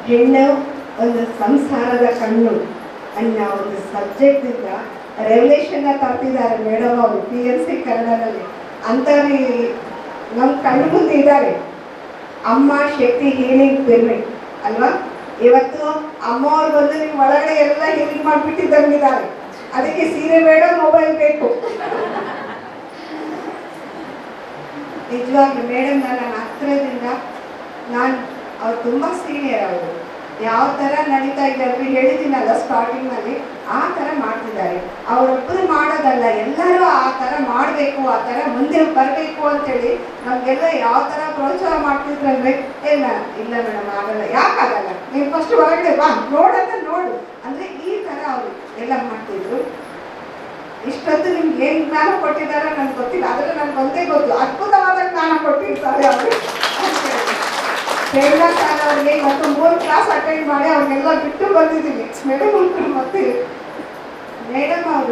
ಹೆಣ್ಣು ಒಂದು ಸಂಸಾರದ ಕಣ್ಣು ಅನ್ನೋ ಒಂದು ಸಬ್ಜೆಕ್ಟಿಂದ ರೆವಲ್ಯೂಷನ್ನ ತರ್ತಿದ್ದಾರೆ ಮೇಡಮ್ ಅವರು ಪಿ ಎಸ್ ಸಿ ಕನ್ನಡದಲ್ಲಿ ಅಂಥವ್ರು ನಮ್ಮ ಕಣ್ಣು ಮುಂದೆ ಇದ್ದಾರೆ ಅಮ್ಮ ಶಕ್ತಿ ಹೀಲಿಂಗ್ ಪಿರಮಿಡ್ ಅಲ್ವಾ ಇವತ್ತು ಅಮ್ಮ ಅವ್ರು ಬಂದು ನಿಮ್ಮ ಒಳಗಡೆ ಎಲ್ಲ ಹೀಲಿಂಗ್ ಮಾಡಿಬಿಟ್ಟಿದ್ದಂಗಿದ್ದಾರೆ ಅದಕ್ಕೆ ಸೀರೆ ಬೇಡ ಮೊಬೈಲ್ ಬೇಕು ನಿಜವಾಗ್ಲೂ ಮೇಡಮ್ ನನ್ನ ಹತ್ರದಿಂದ ನಾನು ಅವ್ರು ತುಂಬ ಸೀನಿಯರ್ ಅವರು ಯಾವ ಥರ ನಡೀತಾ ಇದ್ದಾರೆ ಹೇಳಿದ್ದೀನಲ್ಲ ಸ್ಟಾರ್ಟಿಂಗ್ನಲ್ಲಿ ಆ ಥರ ಮಾಡ್ತಿದ್ದಾರೆ ಅವರೊಬ್ಬರು ಮಾಡೋದಲ್ಲ ಎಲ್ಲರೂ ಆ ಥರ ಮಾಡಬೇಕು ಆ ಥರ ಮುಂದೆ ಬರಬೇಕು ಅಂತೇಳಿ ನಮಗೆಲ್ಲ ಯಾವ ಥರ ಪ್ರೋತ್ಸಾಹ ಮಾಡ್ತಿದ್ರಂದ್ರೆ ಇಲ್ಲ ಇಲ್ಲ ಮೇಡಮ್ ಆಗಲ್ಲ ಯಾಕಾಗಲ್ಲ ನೀವು ಫಸ್ಟ್ ಹೊರಗಡೆ ಬಾ ನೋಡೋದ ನೋಡು ಅಂದರೆ ಈ ಥರ ಅವರು ಎಲ್ಲ ಮಾಡ್ತಿದ್ರು ಇಷ್ಟೊತ್ತು ನಿಮ್ಗೆ ಏನು ಜ್ಞಾನ ಕೊಟ್ಟಿದ್ದಾರೋ ನನಗೆ ಗೊತ್ತಿಲ್ಲ ಆದರೆ ನನಗೆ ಒಂದೇ ಗೊತ್ತು ಅದ್ಭುತವಾದ ಜ್ಞಾನ ಕೊಟ್ಟಿರ್ತಾರೆ ಅವರು ಪ್ರೇರಣಾ ಸಾರ್ ಅವ್ರಿಗೆ ಇವತ್ತು ಮೂರು ಕ್ಲಾಸ್ ಅಟೆಂಡ್ ಮಾಡಿ ಅವ್ರಿಗೆಲ್ಲ ಬಿಟ್ಟು ಬಂದಿದ್ದೀವಿ ಮೇಡಮ್ ಅಂತ ಮತ್ತೆ ಮೇಡಮ್ ಅವರು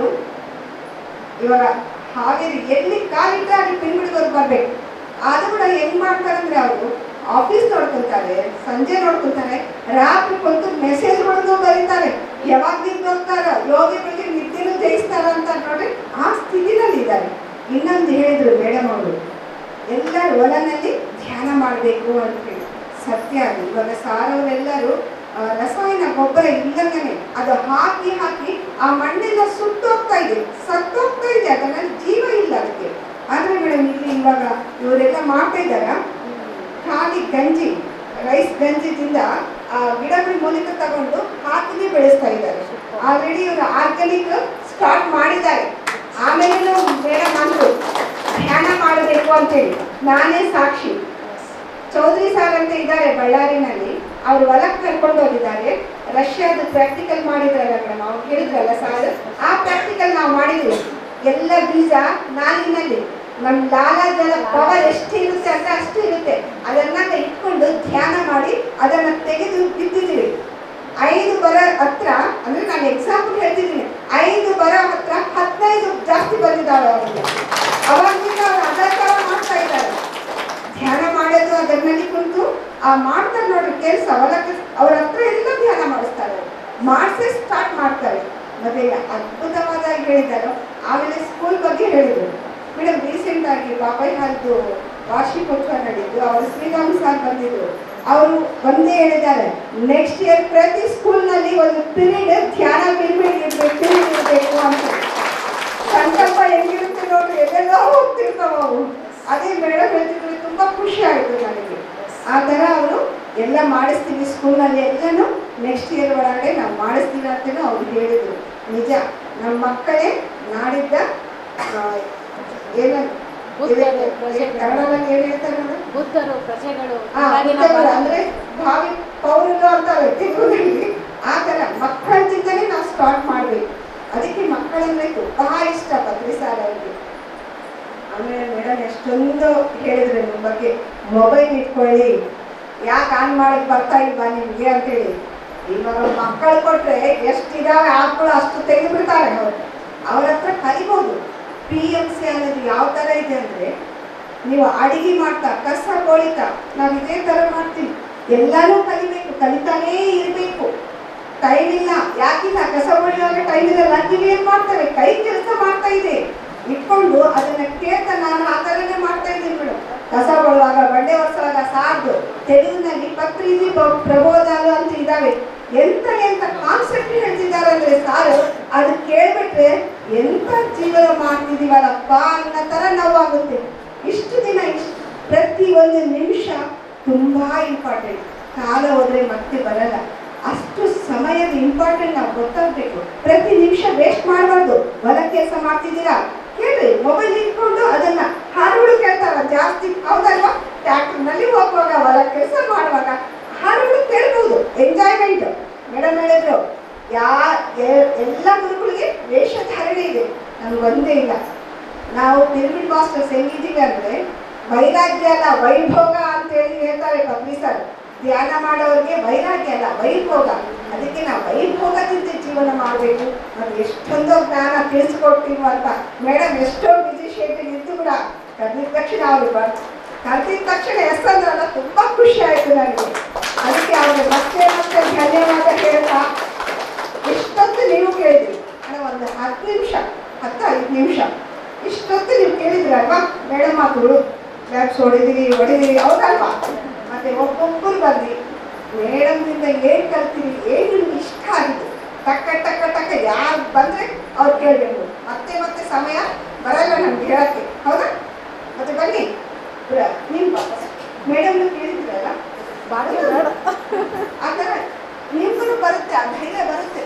ಇವಾಗ ಹಾವೇರಿ ಎಲ್ಲಿ ಕಾಲಿಟ್ರೆ ಅಲ್ಲಿ ಪಿನ್ಬಿಡ್ಗೋದು ಬರ್ಬೇಕು ಅದು ಕೂಡ ಹೆಂಗ್ ಮಾಡ್ತಾರೆ ಅಂದ್ರೆ ಅವರು ಆಫೀಸ್ ನೋಡ್ಕೊಂತಾರೆ ಸಂಜೆ ನೋಡ್ಕೊಂತಾರೆ ರಾತ್ರಿ ಕುಂತು ಮೆಸೇಜ್ಗಳಿಗೂ ಬರೀತಾರೆ ಯಾವಾಗ ನಿಂತು ಹೋಗ್ತಾರ ಯೋಗಿಗಳಿಗೆ ನಿದ್ದೆನೂ ಜಯಿಸ್ತಾರ ಅಂತ ನೋಡ್ರಿ ಆ ಸ್ಥಿತಿನಲ್ಲಿ ಇದ್ದಾರೆ ಇನ್ನೊಂದು ಹೇಳಿದ್ರು ಮೇಡಮ್ ಅವರು ಎಲ್ಲರೂ ಹೊಲನಲ್ಲಿ ಧ್ಯಾನ ಮಾಡಬೇಕು ಅಂತ ಹೇಳಿ ಸತ್ಯ ಅದು ಇವಾಗ ಸಾರವರೆಲ್ಲರೂ ಆ, ರಸಾಯನ ಗೊಬ್ಬರ ಇಲ್ಲಂಗನೆ ಅದು ಹಾಕಿ ಹಾಕಿ ಆ ಮಣ್ಣೆಲ್ಲ ಸುಟ್ಟೋಗ್ತಾ ಇದೆ ಸತ್ತೋಗ್ತಾ ಇದೆ ಅದರಲ್ಲಿ ಜೀವ ಇಲ್ಲ ಅದಕ್ಕೆ ಆದ್ರೆ ಮೇಡಮ್ ಇಲ್ಲಿ ಇವಾಗ ಇವರೆಲ್ಲ ಮಾಡ್ತಾ ಇದ್ದಾರ ಖಾಲಿ ಗಂಜಿ ರೈಸ್ ಗಂಜಿದಿಂದ ಆ ಗಿಡಗಳ ಮೂಲಕ ತಗೊಂಡು ಹಾಕಿನೇ ಬೆಳೆಸ್ತಾ ಇದ್ದಾರೆ ಆಲ್ರೆಡಿ ಇವರು ಆರ್ಗ್ಯಾನಿಕ್ ಸ್ಟಾರ್ಟ್ ಮಾಡಿದ್ದಾರೆ ಆಮೇಲೆ ಮೇಡಮ್ ಅಂದ್ರು ಧ್ಯಾನ ಮಾಡಬೇಕು ಅಂತೇಳಿ ನಾನೇ ಸಾಕ್ಷಿ ಚೌಧರಿ ಸಾರ್ ಅಂತ ಇದ್ದಾರೆ ಬಳ್ಳಾರಿನಲ್ಲಿ ಅವ್ರು ಹೊಲಕ್ಕೆ ಕರ್ಕೊಂಡು ಹೋಗಿದ್ದಾರೆ ರಷ್ಯಾದ ಪ್ರಾಕ್ಟಿಕಲ್ ಮಾಡಿದ್ರಲ್ಲ ಮೇಡಮ್ ಅವ್ರು ಹೇಳಿದ್ರಲ್ಲ ಸಾರ್ ಆ ಪ್ರಾಕ್ಟಿಕಲ್ ನಾವು ಮಾಡಿದ್ವಿ ಎಲ್ಲ ಬೀಜ ನಾಲಿನಲ್ಲಿ ನಮ್ಮ ಲಾಲಾಜಲ ಪವರ್ ಎಷ್ಟು ಇರುತ್ತೆ ಅಂದ್ರೆ ಅಷ್ಟು ಇರುತ್ತೆ ಅದನ್ನ ಇಟ್ಕೊಂಡು ಧ್ಯಾನ ಮಾಡಿ ಅದನ್ನ ತೆಗೆದು ಬಿತ್ತಿದ್ದೀವಿ ಐದು ಬರ ಹತ್ರ ಅಂದ್ರೆ ನಾನು ಎಕ್ಸಾಂಪಲ್ ಹೇಳ್ತಿದ್ದೀನಿ ಐದು ಬರ ಹತ್ರ ಹದಿನೈದು ಜಾಸ್ತಿ ಬಂದಿದ್ದಾವೆ ಅವರಿಗೆ ಅವಾಗಿಂದ ಅವ್ರು ಅದೇ ಥರ ಮಾಡ್ತಾ ಇದ್ದಾರೆ ಧ್ಯಾನ ಮಾಡೋದು ಅದನ್ನಲ್ಲಿ ಕುಂತು ಆ ಮಾಡ್ತಾರೆ ನೋಡ್ರಿ ಕೆಲಸ ಹೊಲಕ್ಕೆ ಅವ್ರ ಹತ್ರ ಎಲ್ಲ ಧ್ಯಾನ ಮಾಡಿಸ್ತಾರೆ ಮಾಡಿಸೇ ಸ್ಟಾರ್ಟ್ ಮಾಡ್ತಾರೆ ಮತ್ತೆ ಅದ್ಭುತವಾದ ಹೇಳಿದ್ದಾರೆ ಆಮೇಲೆ ಸ್ಕೂಲ್ ಬಗ್ಗೆ ಹೇಳಿದ್ರು ಮೇಡಮ್ ರೀಸೆಂಟ್ ಆಗಿ ಬಾಬಾಯ್ ಹಾಲ್ದು ವಾರ್ಷಿಕೋತ್ಸವ ನಡೀತು ಅವರು ಶ್ರೀರಾಮ್ ಸಾರ್ ಬಂದಿದ್ರು ಅವರು ಒಂದೇ ಹೇಳಿದ್ದಾರೆ ನೆಕ್ಸ್ಟ್ ಇಯರ್ ಪ್ರತಿ ಸ್ಕೂಲ್ನಲ್ಲಿ ಒಂದು ಪಿರಿಯಡ್ ಧ್ಯಾನ ಪಿರಿಯಡ್ ಇರಬೇಕು ಪಿರಿಯಡ್ ಇರಬೇಕು ಅಂತ ಸಂಕಲ್ಪ ಹೆಂಗಿರುತ್ತೆ ನೋಡ್ರಿ ಎಲ್ಲೆಲ್ಲೋ ಹೋಗ್ತಿರ್ತಾವ ಅವು ಅದೇ ಮೇಡಮ್ ಹೇಳ್ತಿದ್ರು ತುಂಬಾ ಖುಷಿ ಆಯಿತು ನನಗೆ ಆ ಥರ ಅವರು ಎಲ್ಲ ಮಾಡಿಸ್ತೀವಿ ಸ್ಕೂಲ್ನಲ್ಲಿ ಎಲ್ಲನೂ ನೆಕ್ಸ್ಟ್ ಇಯರ್ ಒಳಗಡೆ ನಾವು ಮಾಡಿಸ್ತೀವಿ ಅಂತಲೂ ಅವ್ರು ಹೇಳಿದ್ರು ನಿಜ ನಮ್ಮ ಮಕ್ಕಳೇ ನಾಡಿದ್ದ ಆ, ಏನ ಬುದ್ಧರು, ಪ್ರಜೆಗಳು. ಕನ್ನಡದಲ್ಲಿ ಏನು ಹೇಳ್ತಾರೆ ಮೇಡಮ್ ಬುದ್ಧರು ಪ್ರಜೆಗಳು ಆ, ಇವಾಗಿನ ಬುದ್ಧರು ಭಾರತ- ಅಂದ್ರೆ ಭಾವಿ ಪೌರರು ಅಂತಾರೆ ತೆಲುಗಿನಲ್ಲಿ ಆ ಥರ ಮಕ್ಕಳಿಂದಲೇ ನಾವು ಸ್ಟಾರ್ಟ್ ಮಾಡಬೇಕು ಅದಕ್ಕೆ ಮಕ್ಕಳಂದ್ರೆ ತುಂಬಾ ಇಷ್ಟ ಬದ್ರಿ ಸಾರ್ ಅವರಿಗೆ ಆಮೇಲೆ ಮೇಡಮ್ ಎಷ್ಟೊಂದು ಹೇಳಿದ್ರು ನಿಮ್ಮ ಬಗ್ಗೆ ಮೊಬೈಲ್ ಇಟ್ಕೊಳ್ಳಿ ಯಾಕೆ ಆನ್ ಮಾಡಕ್ ಬರ್ತಾ ಇಲ್ವಾ ನಿಮ್ಗೆ ಅಂತೇಳಿ ಇವಾಗ ಮಕ್ಕಳು ಕೊಟ್ರೆ ಎಷ್ಟಿದಾವೆ ಆಪ್ಗಳು ಅಷ್ಟು ತೆಗೆದು ಬಿಡ್ತಾರೆ ಅವರು ಅವ್ರ ಹತ್ರ ಕಲಿಬೋದು ಪಿ ಎಮ್ ಸಿ ಅನ್ನೋದು ಯಾವ ಥರ ಇದೆ ಅಂದರೆ ನೀವು ಅಡಿಗೆ ಮಾಡ್ತಾ ಕಸ ಕೊಳಿತಾ ನಾವು ಇದೇ ಥರ ಮಾಡ್ತೀವಿ ಎಲ್ಲಾನು ಕಲಿಬೇಕು ಕಲಿತಾನೇ ಇರಬೇಕು ಟೈಮ್ ಇಲ್ಲ ಯಾಕಿಲ್ಲ ಕಸ ಬಳಿಯುವಾಗ ಟೈಮ್ ಇರಲ್ಲ ನೀವು ಏನ್ ಮಾಡ್ತೇವೆ ಕೈ ಕೆಲಸ ಮಾಡ್ತಾ ಇದೆ ಇಟ್ಕೊಂಡು ಅದನ್ನ ಕೇಳ್ತಾ ನಾನು ಆ ಥರನೇ ಮಾಡ್ತಾ ಇದ್ದೀನಿ ಮೇಡಮ್ ಕಸ ಬಳುವಾಗ ಬಂಡೆ ಒರೆಸುವಾಗ ಸಾರ್ದು ತೆಲುಗಿನಲ್ಲಿ ಪತ್ರಿಜಿ ಪ್ರ- ಪ್ರಬೋಧಾಲು ಅಂತ ಇದಾವೆ ಎಂತ ಎಂತ ಕಾನ್ಸೆಪ್ಟ್ ಹೇಳ್ತಿದ್ದಾರೆ ಅಂದ್ರೆ ಸಾರು ಅದು ಕೇಳ್ಬಿಟ್ರೆ ಎಂತ ಜೀವನ ಮಾಡ್ತಿದೀವಲ್ಲಪ್ಪ ಅನ್ನೋ ಥರ ನೋವಾಗುತ್ತೆ ಇಷ್ಟು ದಿನ ಇಷ್ಟು ಪ್ರತಿ ಒಂದು ನಿಮಿಷ ತುಂಬಾ ಇಂಪಾರ್ಟೆಂಟ್ ಕಾಲ ಹೋದ್ರೆ ಮತ್ತೆ ಬರಲ್ಲ ಅಷ್ಟು ಸಮಯದ ಇಂಪಾರ್ಟೆಂಟ್ ನಾವು ಗೊತ್ತಾಗಬೇಕು ಪ್ರತಿ ನಿಮಿಷ ವೇಸ್ಟ್ ಮಾಡಬಾರ್ದು ಹೊಲ ಕೆಲಸ ಮಾಡ್ತಿದ್ದೀರಾ ಕೇಳ್ರಿ ಮೊಬೈಲ್ ಇಟ್ಕೊಂಡು ಅದನ್ನ ಹಾಡುಗಳು ಕೇಳ್ತಾರ ಜಾಸ್ತಿ ಹೌದಲ್ವಾ ಟ್ಯಾಕ್ಟರ್ನಲ್ಲಿ ಹೋಗುವಾಗ ಹೊಲ ಕೆಲಸ ಮಾಡುವಾಗ ಹಾಡುಗಳು ಕೇಳ್ಬೋದು ಎಂಜಾಯ್ಮೆಂಟ್ ಮೇಡಮ್ ಹೇಳಿದ್ರು ಯಾ ಎ- ಎಲ್ಲ ಗುರುಗಳಿಗೆ ವೇಷಧಾರಣೆ ಇದೆ ನಮ್ಗೆ ಒಂದೇ ಇಲ್ಲ ನಾವು ಪಿರಮಿಡ್ ಮಾಸ್ಟರ್ಸ್ ಹೆಂಗಿದ್ದೀವಿ ಅಂದ್ರೆ ವೈರಾಗ್ಯ ಅಲ್ಲ ವೈಭೋಗ ಅಂತ ಹೇಳಿ ಹೇಳ್ತಾರೆ ಕಪಿ ಸರ್ ಧ್ಯಾನ ಮಾಡೋರಿಗೆ ವೈರಾಗ್ಯ ಅಲ್ಲ ವೈಭೋಗ ಅದಕ್ಕೆ ನಾವು ವೈಭೋಗದಿಂದ ಜೀವನ ಮಾಡಬೇಕು ನಾವು ಎಷ್ಟೊಂದೋ ಜ್ಞಾನ ತಿಳಿಸ್ಕೊಡ್ತೀವಿ ಅಂತ ಮೇಡಮ್ ಎಷ್ಟೋ ಬಿಸಿ ಶೇಖರ್ ಇದ್ದು ಕೂಡ ಕರೆದಿದ ತಕ್ಷಣ ಅವ್ರು ಬರ್ ಕರೆದಿದ ತಕ್ಷಣ ಎಸ್ ಅಂದ್ರಲ್ಲ ತುಂಬಾ ಖುಷಿ ಆಯ್ತು ನನಗೆ ಅದಕ್ಕೆ ಅವ್ರಿಗೆ ಮತ್ತೆ ಮತ್ತೆ ಧನ್ಯವಾದ ಹೇಳ್ತಾ ಇಷ್ಟೊತ್ತು ನೀವು ಕೇಳಿದ್ರಿ ಅಣ್ಣ ಒಂದು ಹತ್ತು ನಿಮಿಷ ಹತ್ತು ಐದು ನಿಮಿಷ ಇಷ್ಟೊತ್ತು ನೀವು ಕೇಳಿದ್ರಲ್ವಾ ಮೇಡಮ್ ಮಕ್ಕಳು ಕ್ಲಾಪ್ಸ್ ಹೊಡಿದಿರಿ ಹೊಡಿದಿರಿ ಹೌದಲ್ವಾ ಮತ್ತೆ ಒಬ್ಬೊಬ್ಬರು ಬಂದು ಮೇಡಮ್ನಿಂದ ಏನು ಕಲ್ತೀರಿ ಏನು ನಿಮ್ಗೆ ಇಷ್ಟ ಆಗಿದೆ ಟಕ್ಕ ಟಕ್ಕ ಟಕ್ಕ ಯಾರು ಬಂದರೆ ಅವ್ರು ಕೇಳಬೇಕು ಮತ್ತೆ ಮತ್ತೆ ಸಮಯ ಬರಲ್ಲ ನಮ್ಗೆ ಹೇಳಕ್ಕೆ ಹೌದಾ ಮತ್ತೆ ಬನ್ನಿ ಪ್ರ- ನಿಮ್ಮ ಮೇಡಮ್ನ ಕೇಳಿದ್ರಲ್ಲ ಆ ಥರ ನಿಮ್ಗೂ ಬರುತ್ತೆ ಆ ಧೈರ್ಯ ಬರುತ್ತೆ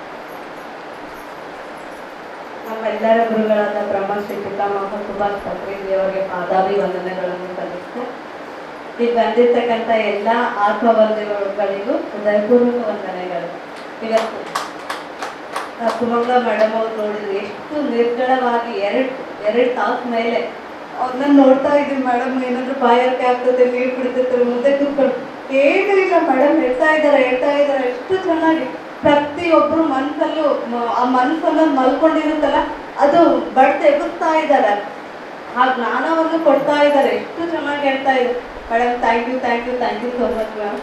ನಮ್ಮೆಲ್ಲರ ಗುರುಗಳಾದ ಬ್ರಹ್ಮಶ್ರೀ ಪಿತಾಮಹ ಸುಭಾಷ್ ಪತ್ರಿಜಿ ಅವರಿಗೆ ಪಾದಾಭಿವಂದನೆಗಳನ್ನು ಸಲ್ಲಿಸ್ತೇನೆ ಇಲ್ಲಿ ಬಂದಿರ್ತಕ್ಕಂಥ ಎಲ್ಲ ಆತ್ಮಬಂಧುಗಳಿಗೂ ಹೃದಯಪೂರ್ವಕ ವಂದನೆಗಳು ಇವತ್ತು ಆ ಸುಮಂಗ ಮೇಡಮ್ ಅವ್ರು ನೋಡಿದ್ರು ಎಷ್ಟು ನಿರ್ಗಳವಾಗಿ ಎರಡು ಎರಡು ತಾಸು ಮೇಲೆ ಅವ್ರನ್ನ ನೋಡ್ತಾ ಇದ್ದೀವಿ ಮೇಡಮ್ ಏನಾದ್ರು ಬಾಯಾರಿಕೆ ಆಗ್ತದೆ ನೀರು ಕುಡಿತಿರ್ತಾರೆ ಮುಂದೆ ಕೂತ್ಕೊಂಡು ಏನೂ ಇಲ್ಲ ಮೇಡಮ್ ಹೇಳ್ತಾ ಇದ್ದಾರೆ ಹೇಳ್ತಾ ಇದ್ದಾರೆ ಎಷ್ಟು ಚೆನ್ನಾಗಿ ಪ್ರತಿಯೊಬ್ಬರು ಮನಸ್ಸಲ್ಲೂ ಮ- ಆ ಮನಸ್ಸನ್ನ ಮಲ್ಕೊಂಡಿರುತ್ತಲ್ಲ ಅದು ಬಡ್ದು ಎಬ್ಬಿಸ್ತಾ ಇದ್ದಾರೆ ಆ ಜ್ಞಾನವನ್ನು ಕೊಡ್ತಾ ಇದ್ದಾರೆ ಎಷ್ಟು ಚೆನ್ನಾಗಿ ಹೇಳ್ತಾ ಇದ್ದಾರೆ madam thank you thank you thank you so much ma'am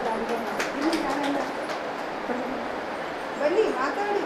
ಬನ್ನಿ ಮಾತಾಡಿ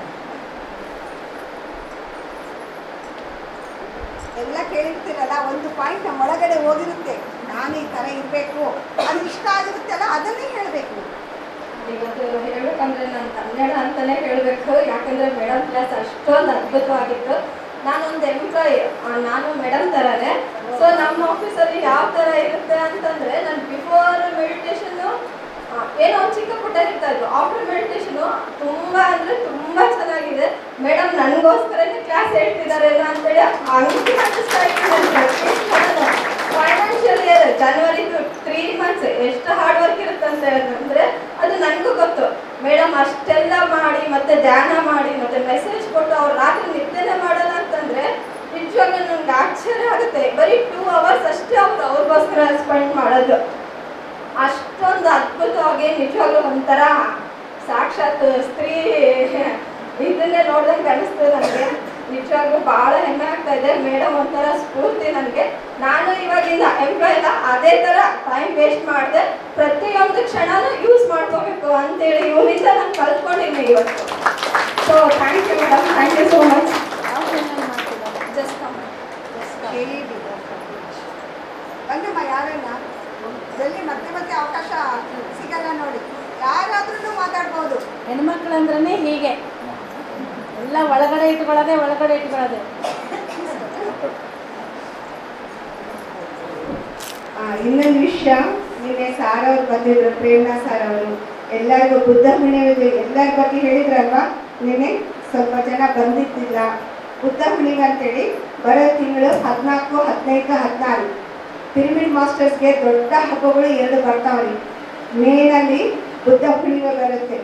ಎಲ್ಲ ಕೇಳಿರ್ತೀರಲ್ಲ ಒಂದು ಪಾಯಿಂಟ್ ನಮ್ಮ ಒಳಗಡೆ ಹೋಗಿರುತ್ತೆ ನಾನು ಈ ಥರ ಇರಬೇಕು ಅದು ಇಷ್ಟ ಆಗಿರುತ್ತಲ್ಲ ಅದನ್ನೇ ಹೇಳಬೇಕು ಇವತ್ತು ಹೇಳ್ಬೇಕಂದ್ರೆ ನಾನು ಕನ್ನಡ ಅಂತಾನೆ ಹೇಳಬೇಕು ಯಾಕಂದ್ರೆ ಮೇಡಮ್ ಕ್ಲಾಸ್ ಅಷ್ಟೊಂದು ಅದ್ಭುತವಾಗಿತ್ತು ನಾನೊಂದು ಎಂಪ್ಲಾಯಿ ನಾನು ಮೇಡಮ್ ಥರನೇ ಸೊ ನಮ್ಮ ಆಫೀಸಲ್ಲಿ ಯಾವ ಥರ ಇರುತ್ತೆ ಅಂತಂದ್ರೆ ನಾನು ಬಿಫೋರ್ ಮೆಡಿಟೇಷನ್ನು ಏನೋ ಒಂದು ಚಿಕ್ಕ ಪುಟ್ಟ ಇರ್ತಾ ಇದ್ರು ಆಫ್ಟರ್ ಮೆಡಿಟೇಷನು ತುಂಬ ಅಂದರೆ ತುಂಬ ಚೆನ್ನಾಗಿದೆ ಮೇಡಮ್ ನನಗೋಸ್ಕರನೇ ಕ್ಲಾಸ್ ಹೇಳ್ತಿದ್ದಾರೇನೋ ಅಂತೇಳಿ ಹಂಗೆ ಅನಿಸ್ತಾ ಇತ್ತು financial year January to three months ಎಷ್ಟು ಹಾರ್ಡ್ ವರ್ಕ್ ಇರುತ್ತೆ ಅಂತ ಹೇಳಿದ್ರೆ ಅದು ನನಗೂ ಗೊತ್ತು ಮೇಡಮ್ ಅಷ್ಟೆಲ್ಲ ಮಾಡಿ ಮತ್ತೆ ಧ್ಯಾನ ಮಾಡಿ ಮತ್ತೆ ಮೆಸೇಜ್ ಕೊಟ್ಟು ಅವ್ರು ರಾತ್ರಿ ನಿದ್ದೆನೆ ಮಾಡಲ್ಲ ಅಂತಂದ್ರೆ ನಿಜವಾಗ್ಲೂ ನನಗೆ ಆಶ್ಚರ್ಯ ಆಗುತ್ತೆ ಬರೀ ಟೂ ಅವರ್ಸ್ ಅಷ್ಟೇ ಅವ್ರು ಅವ್ರಿಗೋಸ್ಕರ ಸ್ಪೆಂಡ್ ಮಾಡೋದು ಅಷ್ಟೊಂದು ಅದ್ಭುತವಾಗಿ ನಿಜವಾಗ್ಲೂ ಒಂಥರ ಸಾಕ್ಷಾತ್ ಸ್ತ್ರೀ ಇದನ್ನೇ ನೋಡ್ದಂಗೆ ಅನಿಸ್ತದೆ ನನಗೆ ನಿಜವಾಗ್ಲೂ ಭಾಳ ಹೆಮ್ಮೆ ಆಗ್ತಾ ಇದೆ ಮೇಡಮ್ ಒಂಥರ ಸ್ಫೂರ್ತಿ ನನಗೆ ನಾನು ಇವಾಗಿಂದ ಎಂಪ್ಲಾಯ್ ಇಲ್ಲ ಅದೇ ಥರ ಟೈಮ್ ವೇಸ್ಟ್ ಮಾಡಿದೆ ಪ್ರತಿಯೊಂದು ಕ್ಷಣನೂ ಯೂಸ್ ಮಾಡ್ಕೋಬೇಕು ಅಂತೇಳಿ ಇವರಿಂದ ನಾನು ಕಲ್ತ್ಕೊಂಡಿದ್ದೀನಿ ಇವತ್ತು so thank you madam thank you so much ಯಾವ ಚಾನಲ್ ಮಾಡ್ತಿದ್ದಾರೆ ಜಸ್ಟ್ ಕಮ್ ಹೇಳಿ ಬನ್ನಮ್ಮ ಯಾರನ್ನ ಜಲ್ದಿ ಮತ್ತೆ ಮತ್ತೆ ಅವಕಾಶ ಸಿಗಲ್ಲ ನೋಡಿ ಯಾರಾದ್ರೂ ಮಾತಾಡ್ಬೋದು ಹೆಣ್ಮಕ್ಳಂದ್ರೇ ಹೀಗೆ ಎಲ್ಲ ಒಳಗಡೆ ಇಟ್ಕೊಳ್ಳೋದೆ ಒಳಗಡೆ ಇಟ್ಕೊಳ್ಳೋದೆ ಆ, ಇನ್ನೊಂದು ವಿಷಯ ನಿನ್ನೆ ಸಾರ್ ಅವ್ರು ಬಂದಿದ್ರು ಪ್ರೇರಣಾ ಸಾರ್ ಅವರು ಎಲ್ಲರಿಗೂ ಬುದ್ಧ ಹುಣ್ಣಿಮೆ ಎಲ್ಲರ ಬಗ್ಗೆ ಹೇಳಿದ್ರಲ್ವಾ ನಿನ್ನೆ ಸ್ವಲ್ಪ ಜನ ಬಂದಿದ್ದಿಲ್ಲ ಬುದ್ಧ ಹುಣ್ಣಿಮೆ ಅಂತೇಳಿ ಬರೋ ತಿಂಗಳು ಹದಿನಾಲ್ಕು ಹದಿನೈದು ಹದಿನಾರು ಪಿರಮಿಡ್ ಮಾಸ್ಟರ್ಸ್ಗೆ ದೊಡ್ಡ ಹಬ್ಬಗಳು ಎರಡು ಬರ್ತಾವ್ರಿ ಮೇನಲ್ಲಿ ಬುದ್ಧ ಹುಣ್ಣಿಮೆ ಬರುತ್ತೆ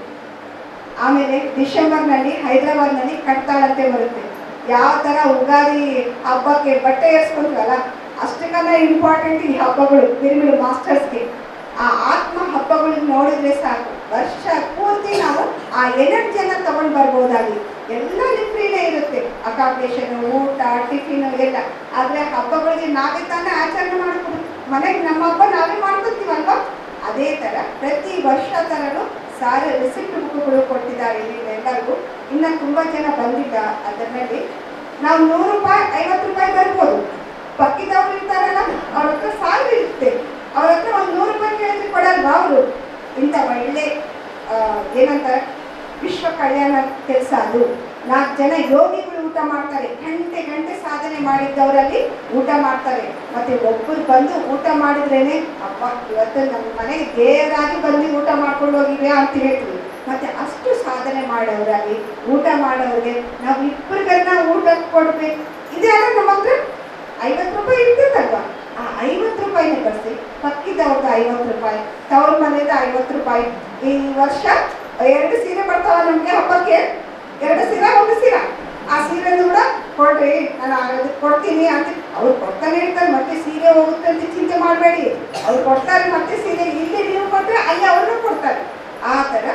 ಆಮೇಲೆ ಡಿಸೆಂಬರ್ನಲ್ಲಿ ಹೈದರಾಬಾದ್ನಲ್ಲಿ ಕಟ್ತಾಳಂತೆ ಬರುತ್ತೆ ಯಾವ ಥರ ಉಗಾದಿ ಹಬ್ಬಕ್ಕೆ ಬಟ್ಟೆ ಏರ್ಸ್ಕೊಂಡ್ವಲ್ಲ ಅಷ್ಟಕ್ಕನ್ನ ಇಂಪಾರ್ಟೆಂಟ್ ಈ ಹಬ್ಬಗಳು ಪಿರಮಿಡ್ ಮಾಸ್ಟರ್ಸ್ಗೆ ಆ ಆತ್ಮ ಹಬ್ಬಗಳನ್ನ ನೋಡಿದ್ರೆ ಸಾಕು ವರ್ಷ ಪೂರ್ತಿ ನಾವು ಆ ಎನರ್ಜಿಯನ್ನು ತಗೊಂಡು ಬರ್ಬೋದಾಗಿ ಎಲ್ಲ ಫ್ರೀನೇ ಇರುತ್ತೆ ಅಕಾಮಿಡೇಷನ್ ಊಟ ಟಿಫಿನ್ ಎಲ್ಲ ಆದರೆ ಹಬ್ಬಗಳಿಗೆ ನಾವೇ ತಾನೇ ಆಚರಣೆ ಮಾಡ್ಬೋದು ಮನೆಗೆ ನಮ್ಮ ಹಬ್ಬ ನಾವೇ ಮಾಡ್ಕೊತೀವಲ್ವಾ ಅದೇ ಥರ ಪ್ರತಿ ವರ್ಷ ಥರನೂ ಸಾರ ರಿಸಿಪ್ಟ್ ಬುಕ್ಗಳು ಕೊಟ್ಟಿದ್ದಾರೆ ಎಲ್ಲರಿಗೂ ಇನ್ನು ತುಂಬ ಜನ ಬಂದಿಲ್ಲ ಅದರಲ್ಲಿ ನಾವು ನೂರು ರೂಪಾಯಿ ಐವತ್ತು ರೂಪಾಯಿ ಬರ್ಬೋದು ಪಕ್ಕಿದವ್ರು ಇರ್ತಾರಲ್ಲ ಅವ್ರ ಹತ್ರ ಸಾವಿರ ಇರುತ್ತೆ ಅವ್ರ ಹತ್ರ ಒಂದು ನೂರು ರೂಪಾಯಿ ಕೇಳಿದ್ರೆ ಕೊಡಲ್ವಾ ಅವರು ಇಂಥ ಒಳ್ಳೆ ಆ, ಏನಂತಾರೆ ವಿಶ್ವ ಕಲ್ಯಾಣ ಕೆಲಸ ಅದು ನಾಲ್ಕು ಜನ ಯೋಗಿಗಳು ಊಟ ಮಾಡ್ತಾರೆ ಗಂಟೆ ಗಂಟೆ ಸಾಧನೆ ಮಾಡಿದ್ದವರಲ್ಲಿ ಊಟ ಮಾಡ್ತಾರೆ ಮತ್ತೆ ಒಬ್ಬರು ಬಂದು ಊಟ ಮಾಡಿದ್ರೇನೆ ಅಪ್ಪ ಇವತ್ತು ನಮ್ಮ ಮನೆಗೆ ದೇವರಾಗಿ ಬಂದು ಊಟ ಮಾಡ್ಕೊಂಡು ಹೋಗಿವೆ ಅಂತ ಹೇಳ್ತೀವಿ ಮತ್ತೆ ಅಷ್ಟು ಸಾಧನೆ ಮಾಡೋರಾಗಿ ಊಟ ಮಾಡೋರಿಗೆ ನಾವು ಇಬ್ಬರಿಗನ್ನ ಊಟ ಕೊಡ್ಬೇಕು ಇದೆ ಅಲ್ಲ ನಮ್ಮ ಹತ್ರ ಐವತ್ತು ರೂಪಾಯಿ ಇರ್ತದಲ್ವಾ ಆ ಐವತ್ತು ರೂಪಾಯಿನೇ ಬರ್ಸಿ ಪಕ್ಕಿದವ್ರದ್ದು ಐವತ್ತು ರೂಪಾಯಿ ತವ್ರ ಮನೆಯದು ಐವತ್ತು ರೂಪಾಯಿ ಈ ವರ್ಷ ಎರಡು ಸೀರೆ ಬರ್ತಾವ ನಮಗೆ ಹಬ್ಬಕ್ಕೆ ಎರಡು ಸೀರೆ ಒಂದು ಸೀರೆ ಆ ಸೀರೆ ಕೂಡ ಕೊಡ್ರಿ ನಾನು ಅದಕ್ಕೆ ಕೊಡ್ತೀನಿ ಅಂತ ಅವ್ರು ಕೊಡ್ತಾನೆ ಇರ್ತಾರೆ ಮತ್ತೆ ಸೀರೆ ಹೋಗುತ್ತೆ ಅಂತ ಚಿಂತೆ ಮಾಡಬೇಡಿ ಅವ್ರು ಕೊಡ್ತಾರೆ ಮತ್ತೆ ಸೀರೆ ಇಲ್ಲಿ ನೀವು ಕೊಟ್ಟರೆ ಅಲ್ಲಿ ಅವ್ರನ್ನೂ ಕೊಡ್ತಾರೆ ಆ ಥರ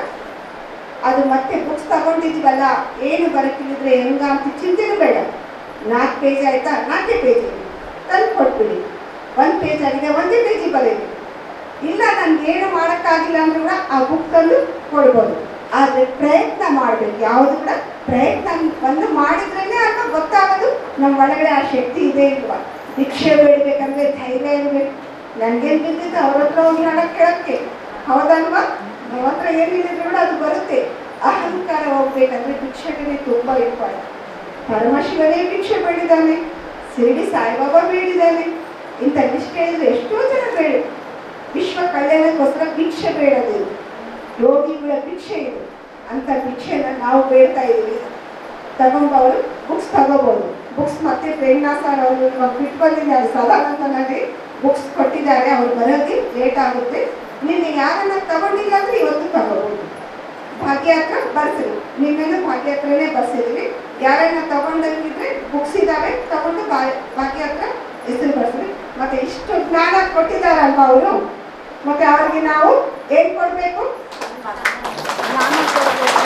ಅದು ಮತ್ತೆ ಬುಕ್ಸ್ ತಗೊಂಡಿದ್ವಲ್ಲ ಏನು ಬರಕಿದ್ರೆ ಹೆಂಗ ಅಂತ ಚಿಂತೆನೂ ಬೇಡ ನಾಲ್ಕು ಪೇಜ್ ಆಯ್ತಾ ನಾಲ್ಕೇ ಪೇಜ್ ತಂದು ಕೊಟ್ಬಿಡಿ ಒಂದು ಪೇಜ್ ಆಗಿದೆ ಒಂದೇ ಪೇಜಿ ಬರೀರಿ ಇಲ್ಲ ನನ್ಗೆ ಏನು ಮಾಡೋಕ್ಕಾಗಿಲ್ಲ ಅಂದ್ರೆ ಕೂಡ ಆ ಬುಕ್ಕನ್ನು ಕೊಡ್ಬೋದು ಆದರೆ ಪ್ರಯತ್ನ ಮಾಡಬೇಕು ಯಾವುದು ಕೂಡ ಪ್ರಯತ್ನವನ್ನು ಮಾಡಿದ್ರೇ ಅಲ್ವಾ ಗೊತ್ತಾಗೋದು ನಮ್ಮ ಒಳಗಡೆ ಆ ಶಕ್ತಿ ಇದೆ ಇಲ್ವಾ ಭಿಕ್ಷೆ ಬೇಡಬೇಕಂದ್ರೆ ಧೈರ್ಯ ಇರಬೇಕು ನನಗೇನು ಬಿದ್ದಿದ್ದು ಅವ್ರ ಹತ್ರ ಹೋಗಿ ಹಣ ಕೇಳೋಕ್ಕೆ ಹೌದಲ್ವಾ ನಮ್ಮ ಹತ್ರ ಏನಿದೆ ಕೂಡ ಅದು ಬರುತ್ತೆ ಅಹಂಕಾರ ಹೋಗ್ಬೇಕಂದ್ರೆ ಭಿಕ್ಷೆಗೆ ತುಂಬ ಇಂಪಾರ್ಟೆಂಟ್ ಪರಮಶಿವನೇ ಭಿಕ್ಷೆ ಬೇಡಿದ್ದಾನೆ ಶಿರಡಿ ಸಾಯಿಬಾಬಾ ಬೇಡಿದ್ದಾನೆ ಇಂಥ ನಿಷ್ಠೆ ಇದ್ರೆ ಎಷ್ಟೋ ಜನ ಬೇಡ ವಿಶ್ವ ಕಲ್ಯಾಣಕ್ಕೋಸ್ಕರ ಭಿಕ್ಷೆ ಬೇಡೋದು ರೋಗಿಗಳ ಭಿಕ್ಷೆ ಇದು ಅಂತ ಭಿಕ್ಷೆನ ನಾವು ಬೇಡ್ತಾ ಇದ್ದೀವಿ ತಗೊಂಡು ಅವರು ಬುಕ್ಸ್ ತಗೋಬಹುದು ಬುಕ್ಸ್ ಮತ್ತೆ ಪ್ರೇರಣಾ ಸರ್ ಅವರು ಇವಾಗ ಬಿಟ್ಟು ಬಂದಿದ್ದಾರೆ ಸದಾನಂದನಲ್ಲಿ ಬುಕ್ಸ್ ಕೊಟ್ಟಿದ್ದಾರೆ ಅವ್ರು ಬರೋದು ಲೇಟ್ ಆಗುತ್ತೆ ನಿನ್ನೆ ಯಾರನ್ನ ತಗೊಂಡಿಲ್ಲ ಅಂದ್ರೆ ಇವತ್ತು ತಗೋಬಹುದು ಭಾಗ್ಯಯಾತ್ರ ಬರ್ಸಿರಿ ನಿನ್ನೆನೂ ಭಾಗ್ಯಯಾತ್ರನೇ ಬರ್ಸಿದ್ವಿ ಯಾರನ್ನ ತಗೊಂಡಂಗಿದ್ರೆ ಬುಕ್ಸ್ ಇದ್ದಾವೆ ತಗೊಂಡು ಬಾ ಭಾಗ್ಯಯಾತ್ರ ಹೆಸರು ಬರ್ಸಿರಿ ಮತ್ತೆ ಇಷ್ಟು ಜ್ಞಾನ ಕೊಟ್ಟಿದ್ದಾರಲ್ವಾ ಅವರು ಮತ್ತೆ ಅವ್ರಿಗೆ ನಾವು ಏನ್ ಕೊಡ್ಬೇಕು ನಾನು ಕೊಡಬೇಕು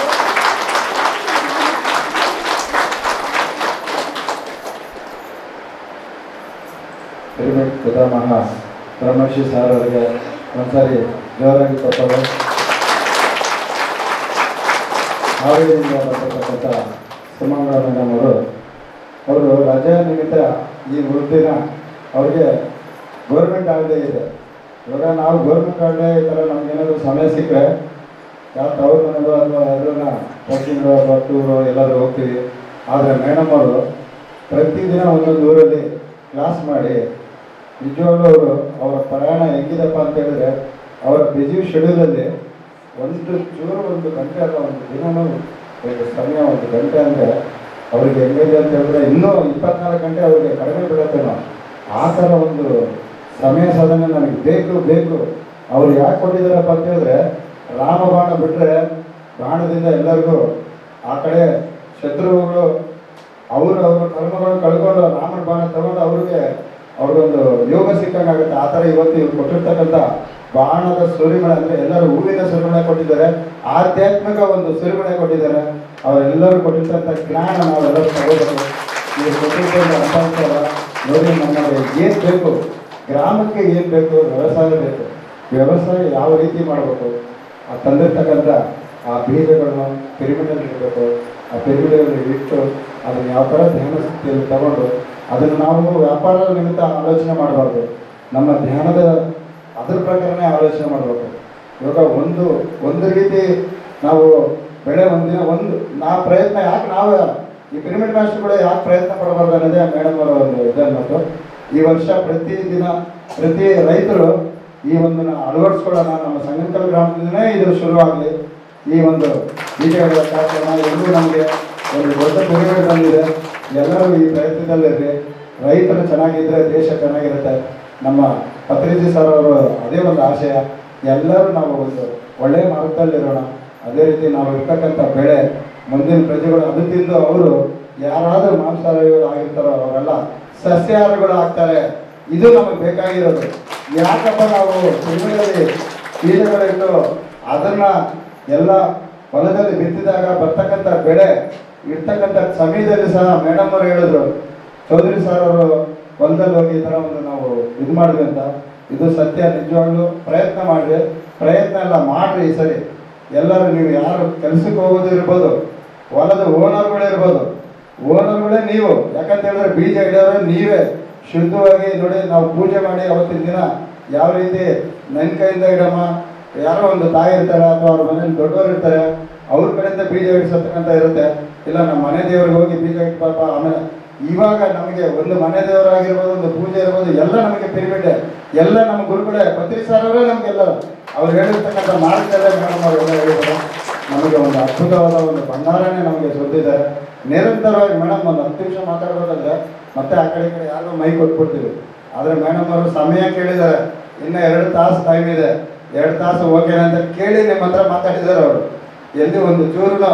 ಪಿರಮಿಡ್ ಪಿತಾಮಹ ಬ್ರಹ್ಮರ್ಷಿ ಸಾರ್ ಅವರಿಗೆ ಒಂದ್ಸಾರಿ ಜೋರಾಗಿ ಕೊಟ್ಟರು ಹಾವೇರಿಯಿಂದ ಬರ್ತಕ್ಕಂಥ ಸುಮಂಗಳ ಮೇಡಮ್ ಅವರು ಅವರು ರಜೆ ನಿಮಿತ್ತ ಈ ಮೂರು ದಿನ ಅವ್ರಿಗೆ ಗೌರ್ಮೆಂಟ್ ಹಾಲಿಡೇ ಇದೆ ಇವಾಗ ನಾವು ಗೌರ್ಮೆಂಟ್ ಹಾಲಿಡೇ ಈ ಥರ ನಮ್ಗೇನಾದ್ರು ಸಮಯ ಸಿಕ್ಕರೆ ಯಾವ ತವ್ರ ಮನೆಗೂ ಅಥವಾ ಎಲ್ಲರನ್ನ ಟ್ರೆಕ್ಕಿಂಗು ಅಥವಾ ಟೂರು ಎಲ್ಲಾದರೂ ಹೋಗ್ತೀವಿ ಆದರೆ ಮೇಡಮ್ ಅವರು ಪ್ರತಿದಿನ ಒಂದೊಂದು ಊರಲ್ಲಿ ಕ್ಲಾಸ್ ಮಾಡಿ ನಿಜವಾಗ್ಲೂ ಅವರು ಅವರ ಪ್ರಯಾಣ ಹೆಂಗಿದೆಪ್ಪ ಅಂತ ಹೇಳಿದ್ರೆ ಅವರ ಬ್ಯುಸಿ ಶೆಡ್ಯೂಲಲ್ಲಿ ಒಂದು ಚೂರು ಒಂದು ಗಂಟೆ ಅಥವಾ ಒಂದು ದಿನನೂ ಒಂದು ಸಮಯ ಒಂದು ಗಂಟೆ ಅಂದರೆ ಅವರಿಗೆ ಹೆಂಗಿದೆ ಅಂತ ಹೇಳಿದ್ರೆ ಇನ್ನೂ ಇಪ್ಪತ್ನಾಲ್ಕು ಗಂಟೆ ಅವರಿಗೆ ಕಡಿಮೆ ಬೀಳುತ್ತೇನೋ ಆ ಥರ ಒಂದು ಸಮಯ ಸಾಧನೆ ನನಗೆ ಬೇಕು ಬೇಕು ಅವ್ರು ಯಾಕೆ ಕೊಟ್ಟಿದ್ದಾರಪ್ಪ ಅಂತ ಹೇಳಿದ್ರೆ ರಾಮ ಬಾಣ ಬಿಟ್ಟರೆ ಬಾಣದಿಂದ ಎಲ್ಲರಿಗೂ ಆ ಕಡೆ ಶತ್ರುಗಳು ಅವರು ಅವರ ಕರ್ಮಗಳನ್ನು ಕಳ್ಕೊಂಡು ರಾಮನ ಬಾಣ ತಗೊಂಡು ಅವ್ರಿಗೆ ಅವ್ರಿಗೊಂದು ಯೋಗ ಸಿಕ್ಕಂಗಾಗುತ್ತೆ ಆ ಥರ ಇವತ್ತು ಇವ್ರು ಕೊಟ್ಟಿರ್ತಕ್ಕಂಥ ಬಾಣದ ಸುರಿಮಣೆ ಅಂದರೆ ಎಲ್ಲರೂ ಹೂವಿನ ಸುರಿಮಣೆ ಕೊಟ್ಟಿದ್ದಾರೆ ಆಧ್ಯಾತ್ಮಿಕ ಒಂದು ಸುರಿಮಣೆ ಕೊಟ್ಟಿದ್ದಾರೆ ಅವರೆಲ್ಲರೂ ಕೊಟ್ಟಿರ್ತಕ್ಕಂಥ ಜ್ಞಾನ ನಾವೆಲ್ಲರೂ ತಗೋಬೇಕು ಇವ್ರು ಕೊಟ್ಟಿರ್ತಕ್ಕಂಥ ಅಂತಾಂಶ ನೋಡಿ ನಮಗೆ ಏನು ಬೇಕು ಗ್ರಾಮಕ್ಕೆ ಏನು ಬೇಕು ವ್ಯವಸಾಯ ಬೇಕು ವ್ಯವಸಾಯ ಯಾವ ರೀತಿ ಮಾಡಬೇಕು ಆ ತಂದಿರ್ತಕ್ಕಂಥ ಆ ಬೀಜಗಳನ್ನು ಪಿರಿಮಿಡಲ್ಲಿ ಇಡಬೇಕು ಆ ಪಿರಿಮಿಡಲ್ಲಿ ಇಟ್ಟು ಅದನ್ನು ಯಾವ ಥರ ಧ್ಯಾನ ಸ್ಥಿತಿಯಲ್ಲಿ ತಗೊಂಡು ಅದನ್ನು ನಾವು ವ್ಯಾಪಾರದ ನಿಮಿತ್ತ ಆಲೋಚನೆ ಮಾಡಬಾರ್ದು ನಮ್ಮ ಧ್ಯಾನದ ಅದ್ರ ಪ್ರಕಾರನೇ ಆಲೋಚನೆ ಮಾಡಬೇಕು ಇವಾಗ ಒಂದು ಒಂದು ರೀತಿ ನಾವು ಬೆಳೆ ಒಂದಿನ ಒಂದು ನಾ ಪ್ರಯತ್ನ ಯಾಕೆ ನಾವು ಈ ಪಿರಮಿಡ್ ಮಾಸ್ಟರ್ ಕೂಡ ಯಾಕೆ ಪ್ರಯತ್ನ ಪಡಬಾರ್ದು ಅನ್ನೋದೇ ಮೇಡಮ್ ಅವರ ಒಂದು ಇದನ್ನದು ಈ ವರ್ಷ ಪ್ರತಿ ದಿನ ಪ್ರತಿ ರೈತರು ಈ ಒಂದು ಅಳವಡಿಸ್ಕೊಳ್ಳೋಣ ನಮ್ಮ ಸಂಗನಕಲ್ ಗ್ರಾಮದಿಂದನೇ ಇದು ಶುರುವಾಗಲಿ ಈ ಒಂದು ಬೀಜಗಳ ಕಾರ್ಯಕ್ರಮ ಎಲ್ಲರೂ ನಮಗೆ ಒಂದು ದೊಡ್ಡ ಪಿರಮಿಡ್ ಬಂದಿದೆ ಎಲ್ಲರೂ ಈ ಪ್ರಯತ್ನದಲ್ಲಿರ್ರಿ ರೈತರು ಚೆನ್ನಾಗಿದ್ದರೆ ದೇಶ ಚೆನ್ನಾಗಿರುತ್ತೆ ನಮ್ಮ ಪತ್ರಿಜಿ ಸರ್ ಅವರು ಅದೇ ಒಂದು ಆಶಯ ಎಲ್ಲರೂ ನಾವು ಒಂದು ಒಳ್ಳೆಯ ಮಾರ್ಗದಲ್ಲಿರೋಣ ಅದೇ ರೀತಿ ನಾವು ಇರ್ತಕ್ಕಂಥ ಬೆಳೆ ಮುಂದಿನ ಪ್ರಜೆಗಳು ಅದು ತಿಂದು ಅವರು ಯಾರಾದರೂ ಮಾಂಸಾಹಾರಿಗಳು ಆಗಿರ್ತಾರೋ ಅವರೆಲ್ಲ ಸಸ್ಯಾಹಾರಿಗಳು ಆಗ್ತಾರೆ ಇದು ನಮಗೆ ಬೇಕಾಗಿರೋದು ಯಾಕಪ್ಪ ನಾವು ಭೂಮಿಯಲ್ಲಿ ಬೀಜಗಳಿಟ್ಟು ಅದನ್ನ ಎಲ್ಲ ಹೊಲದಲ್ಲಿ ಬಿತ್ತಿದಾಗ ಬರ್ತಕ್ಕಂಥ ಬೆಳೆ ಇರ್ತಕ್ಕಂಥ ಸಮಯದಲ್ಲಿ ಸಹ ಮೇಡಮ್ ಅವರು ಹೇಳಿದ್ರು ಚೌಧರಿ ಸರ್ ಅವರು ಹೊಲದಲ್ಲಿ ಹೋಗಿ ಈ ಥರ ಒಂದು ನಾವು ಇದು ಮಾಡಿದ್ವಿ ಅಂತ ಇದು ಸತ್ಯ ನಿಜವಾಗ್ಲೂ ಪ್ರಯತ್ನ ಮಾಡಿರಿ ಪ್ರಯತ್ನ ಎಲ್ಲ ಮಾಡ್ರಿ ಈ ಸರಿ ಎಲ್ಲರೂ ನೀವು ಯಾರು ಕೆಲಸಕ್ಕೆ ಹೋಗೋದು ಇರ್ಬೋದು ಹೊಲದ ಓನರ್ಗಳೇ ಇರ್ಬೋದು ಓನರ್ಗಳೇ ನೀವು ಯಾಕಂತ ಹೇಳಿದ್ರೆ ಬೀಜ ಇಡೋರು ನೀವೇ ಶುದ್ಧವಾಗಿ ನೋಡಿ ನಾವು ಪೂಜೆ ಮಾಡಿ ಅವತ್ತಿನ ದಿನ ಯಾವ ರೀತಿ ನನ್ನ ಕೈಯಿಂದ ಇಡಮ್ಮ ಯಾರೋ ಒಂದು ತಾಯಿ ಇರ್ತಾರೆ ಅಥವಾ ಅವ್ರ ಮನೇಲಿ ದೊಡ್ಡವರು ಇರ್ತಾರೆ ಅವ್ರ ಕಡೆಯಿಂದ ಬೀಜ ಇಡಿಸತಕ್ಕಂಥ ಇರುತ್ತೆ ಇಲ್ಲ ನಮ್ಮ ಮನೆ ದೇವ್ರಿಗೆ ಹೋಗಿ ಬೀಜ ಇಟ್ಪಾಪ ಆಮೇಲೆ ಇವಾಗ ನಮಗೆ ಒಂದು ಮನೆ ದೇವರಾಗಿರ್ಬೋದು ಒಂದು ಪೂಜೆ ಇರ್ಬೋದು ಎಲ್ಲ ನಮಗೆ ಪಿರಿಮಿಡ್ ಎಲ್ಲ ನಮ್ಮ ಗುರುಗಳೇ ಪತ್ರಿ ಸರ್ ಅವರೇ ನಮಗೆಲ್ಲ ಅವ್ರು ಹೇಳಿರ್ತಕ್ಕಂಥ ಮಾರ್ಗದಲ್ಲೇ ಮೇಡಮ್ ಅವರೆಲ್ಲ ಹೇಳಿದ್ದಾರೆ ನಮಗೆ ಒಂದು ಅದ್ಭುತವಾದ ಒಂದು ಭಂಡಾರನೇ ನಮಗೆ ಸೊಂದಿದ್ದಾರೆ ನಿರಂತರವಾಗಿ ಮೇಡಮ್ ಒಂದು ಹತ್ತು ನಿಮಿಷ ಮಾತಾಡ್ಬೇಕಂದ್ರೆ ಮತ್ತೆ ಆ ಕಡೆ ಈ ಕಡೆ ಯಾರಿಗೋ ಮೈ ಕೊಟ್ಬಿಡ್ತೀವಿ ಆದರೆ ಮೇಡಮ್ ಅವರು ಸಮಯ ಕೇಳಿದ್ದಾರೆ ಇನ್ನು ಎರಡು ತಾಸು ಟೈಮ್ ಇದೆ ಎರಡು ತಾಸು ಓಕೆ ಅಂತ ಕೇಳಿ ನಿಮ್ಮ ಹತ್ರ ಮಾತಾಡಿದ್ದಾರೆ ಅವರು ಎಲ್ಲಿ ಒಂದು ಚೂರು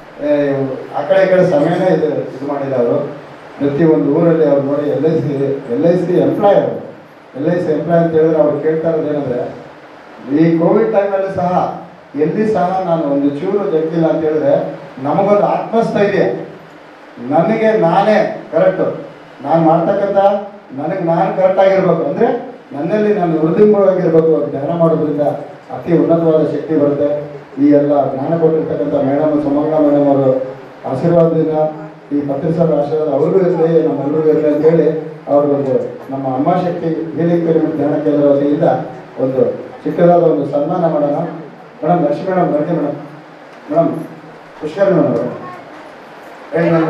ಆ ಕಡೆ ಈ ಕಡೆ ಸಮಯನೇ ಇದು ಇದು ಮಾಡಿದ್ದಾರೆ ಅವರು ಪ್ರತಿ ಒಂದು ಊರಲ್ಲಿ ಅವ್ರು ನೋಡಿ L I C L I C employee ಅವರು ಎಲ್ ಐ ಸಿ ಎಂಪ್ಲಾಯ್ ಅಂತ ಹೇಳಿದ್ರೆ ಅವ್ರು ಕೇಳ್ತಾ ಇರೋದು ಏನಂದ್ರೆ ಈ ಕೋವಿಡ್ ಟೈಮಲ್ಲಿ ಸಹ ಎಲ್ಲಿ ಸಹ ನಾನು ಒಂದು ಚೂರು ಜಗ್ಗಿಲ್ಲ ಅಂತ ಹೇಳಿದ್ರೆ ನಮಗೊಂದು ಆತ್ಮಸ್ಥೈರ್ಯ ನನಗೆ ನಾನೇ ಕರೆಕ್ಟು ನಾನು ಮಾಡ್ತಕ್ಕಂಥ ನನಗೆ ನಾನು ಕರೆಕ್ಟ್ ಆಗಿರ್ಬೇಕು ಅಂದರೆ ನನ್ನಲ್ಲಿ ನಾನು ಹೃದಯವಾಗಿರ್ಬೇಕು ಅಂತ ಧ್ಯಾನ ಮಾಡೋದ್ರಿಂದ ಅತಿ ಉನ್ನತವಾದ ಶಕ್ತಿ ಬರುತ್ತೆ ಈ ಎಲ್ಲ ಜ್ಞಾನ ಕೊಟ್ಟಿರ್ತಕ್ಕಂಥ ಮೇಡಮ್ ಸುಮಂಗಲ ಮೇಡಮ್ ಅವರು ಆಶೀರ್ವಾದದಿಂದ ಈ ಪತ್ರಿಸಾರ ಆಶೀರ್ವಾದ ಅವ್ರಿಗೂ ಇರಲಿ ನಮ್ಮೆಲ್ಲರಿಗೂ ಇರಲಿ ಅಂತೇಳಿ ಅವ್ರಿಗೊಂದು ನಮ್ಮ ಅಮ್ಮ ಶಕ್ತಿ ಹೀಲಿಂಗ್ ಪಿರಮಿಡ್ ಧ್ಯಾನ ಕೇಂದ್ರ ವತಿಯಿಂದ ಒಂದು ಚಿಕ್ಕದಾದ ಒಂದು ಸನ್ಮಾನ ಮಾಡೋಣ ಮೇಡಮ್ ಲಕ್ಷ್ಮೀ ಮೇಡಮ್ ಬನ್ನಿ ಮೇಡಮ್ ಮೇಡಮ್ ಪುಷ್ಕರ್ ಮೇಡಮ್ ಅವರು ಹೇಳಿ ಮೇಡಮ್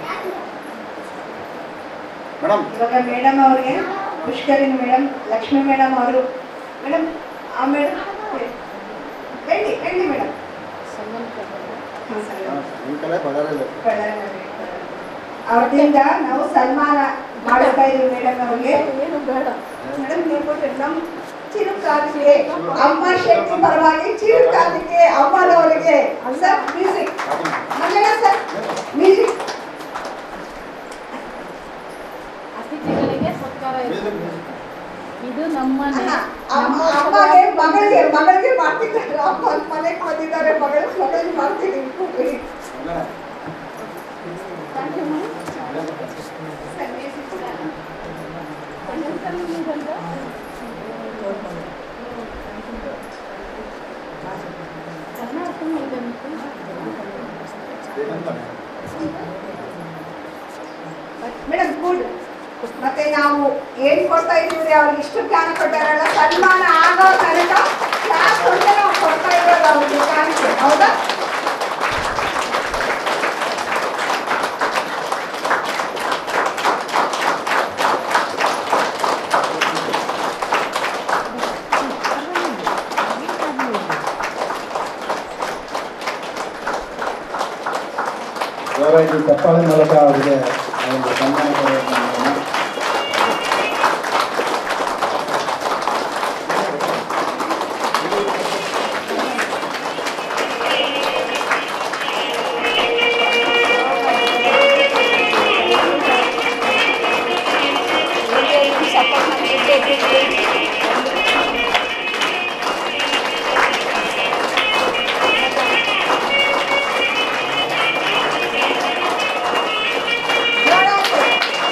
ಮೇಡಮ್ ಇವಾಗ ಮೇಡಮ್ ಅವ್ರಿಗೆ ಪುಷ್ಕರಿಣಿ ಮೇಡಮ್ ಲಕ್ಷ್ಮಿ ಮೇಡಮ್ ಅವರು ಮೇಡಮ್ ಆ ಮೇಡಮ್ ಹೇಳಿ ಹೇಳಿ ಮೇಡಮ್ ನಿಮ್ಮ ಕಡೆ ಬದಲಿಲ್ಲ ಅವ್ರದಿಂದ ನಾವು ಸನ್ಮಾನ ಮಾಡ್ತಾ ಇದೀವಿ ಮೇಡಮ್ ಅವ್ರಿಗೆ ಏನು ಬೇಡ ಮೇಡಮ್ ನೀವು ಕೊಟ್ರೆ ನಮ್ಮ ಚಿರುಕಾಲಿಗೆ ಅಮ್ಮ ಶಕ್ತಿ ಪರವಾಗಿ ಚಿರುಕಾಲಿಗೆ ಅಮ್ಮನವರಿಗೆ sir music Manjanna sir music ಅತಿಥಿಗಳಿಗೆ ಸತ್ಕಾರ ಇರ್ತದೆ ಇದು ನಮ್ಮ ಅಮ್ಮ ಅಮ್ಮಗೆ ಮಗಳಿಗೆ ಮಗಳಿಗೆ ಮಾಡ್ತಿದ್ದಾರೆ ಅಮ್ಮ ಮನೆಗೆ ಬಂದಿದ್ದಾರೆ ಮಗಳು ಮಗಳಿಗೆ ಮಾಡ್ತಿದ್ದೀವಿ ಮೇಡಮ್ ಗುಡ್ ಮತ್ತೆ ನಾವು ಏನ್ ಕೊಡ್ತಾ ಇದೀವಿ ಅವ್ರಿಗೆ ಇಷ್ಟು ಜ್ಞಾನ ಕೊಟ್ಟಾರಲ್ಲ ಸನ್ಮಾನ ಆಗೋ ತನಕ ಕ್ಲಾಸ್ ಅಂತ ನಾವು ಕೊಡ್ತಾ ಇರೋದು ಅವ್ರಿಗೆ ಕಾಣಿಕೆ ಹೌದಾ ಜೋರಾಗಿ ಚಪ್ಪಾಳೆ ಮೂಲಕ ಅವರಿಗೆ ಒಂದು ಸನ್ಮಾನ ಕೊಡೋದನ್ನ ಮಾಡೋಣ. ಜೋರಾಗಿ.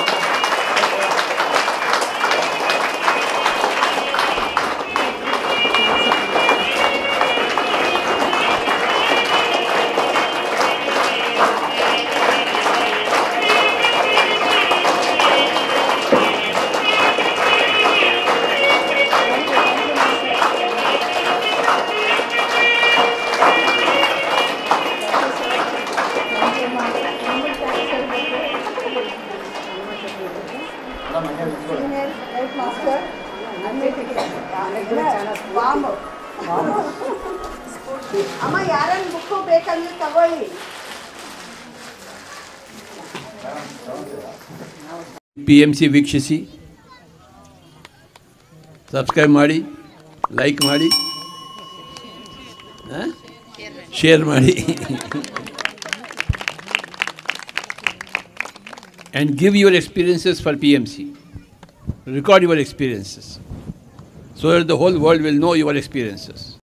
ಮೇಡಮ್, ಹಂಗೆ ನಿಂತ್ಕೊಳ್ಳಿ. ಸೀನಿಯರ್ ಲೈಫ್ ಮಾಸ್ಟರ್ ಬಾಂಬ್ ಅಮ್ಮ ಯಾರನ್ನ ಬುಕ್ಕು ಬೇಕಂದ್ರೆ ತಗೊಳ್ಳಿ ಪಿ ಎಮ್ ಸಿ ವೀಕ್ಷಿಸಿ ಸಬ್ಸ್ಕ್ರೈಬ್ ಮಾಡಿ ಲೈಕ್ ಮಾಡಿ ಶೇರ್ ಮಾಡಿ and give your experiences for P M C record your experiences so that the whole world will know your experiences